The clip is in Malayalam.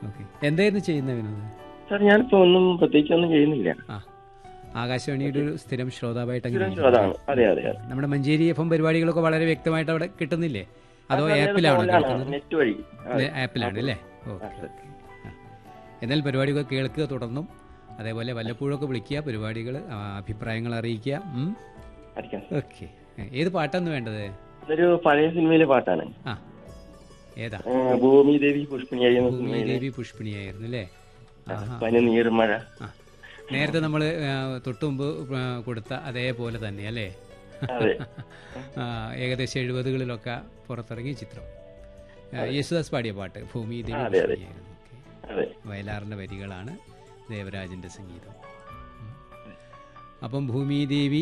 ഓക്കെ എന്തായിരുന്നു ചെയ്യുന്നത് വിനോദ് സാർ ഞാനിപ്പോ ഒന്നും പ്രത്യേകിച്ച് ഒന്നും ചെയ്യുന്നില്ല ആ ആകാശവാണിയുടെ ഒരു സ്ഥിരം ശ്രോതാവായിട്ട് അങ്ങനെ സ്ഥിരം ശ്രോതാണ് അതെ അതെ അതെ നമ്മുടെ മഞ്ചേരി എഫ് എം പരിപാടികളൊക്കെ വളരെ വ്യക്തമായിട്ട് അവിടെ കിട്ടുന്നില്ലേ അതോ ആപ്പിലാണോ കേൾക്കുന്നത് നെറ്റ് വഴി ഇത് ആപ്പിലാണ് അല്ലേ ഓക്കെ ഓക്കെ ആ. എന്നാൽ പരിപാടികൾ കേൾക്കുക തുടർന്നും അതേപോലെ വല്ലപ്പോഴൊക്കെ വിളിക്കുക പരിപാടികൾ ആ, അഭിപ്രായങ്ങൾ അറിയിക്കുക ഉം. അടിക്കാം ഓക്കെ ഏത് പാട്ടാന്ന് വേണ്ടത് ഇതൊരു പഴയ സിനിമയിലെ പാട്ടാണ് ആ ഏതാ ആ, ഭൂമി ദേവി പുഷ്പിണിയായി എന്ന സിനിമയിലെ ഭൂമിദേവി പുഷ്പിണിയായിരുന്നു അല്ലേ ആഹാ. പനി നീർമഴ ആ നേരത്തെ നമ്മൾ തൊട്ടു മുമ്പ് ആ, കൊടുത്ത അതേപോലെ തന്നെ അല്ലേ അതെ ആ, ഏകദേശം എഴുപതുകളിലൊക്കെ പുറത്തിറങ്ങിയ ചിത്രം ആ, യേശുദാസ് പാടിയ പാട്ട് ഭൂമിദേവി അതെ, അതെ. പുഷ്പിണിയായിരുന്നു ഓക്കെ അതെ വയലാറിൻ്റെ വരികളാണ് ദേവരാജൻ്റെ സംഗീതം ഉം. അപ്പം ഭൂമിദേവി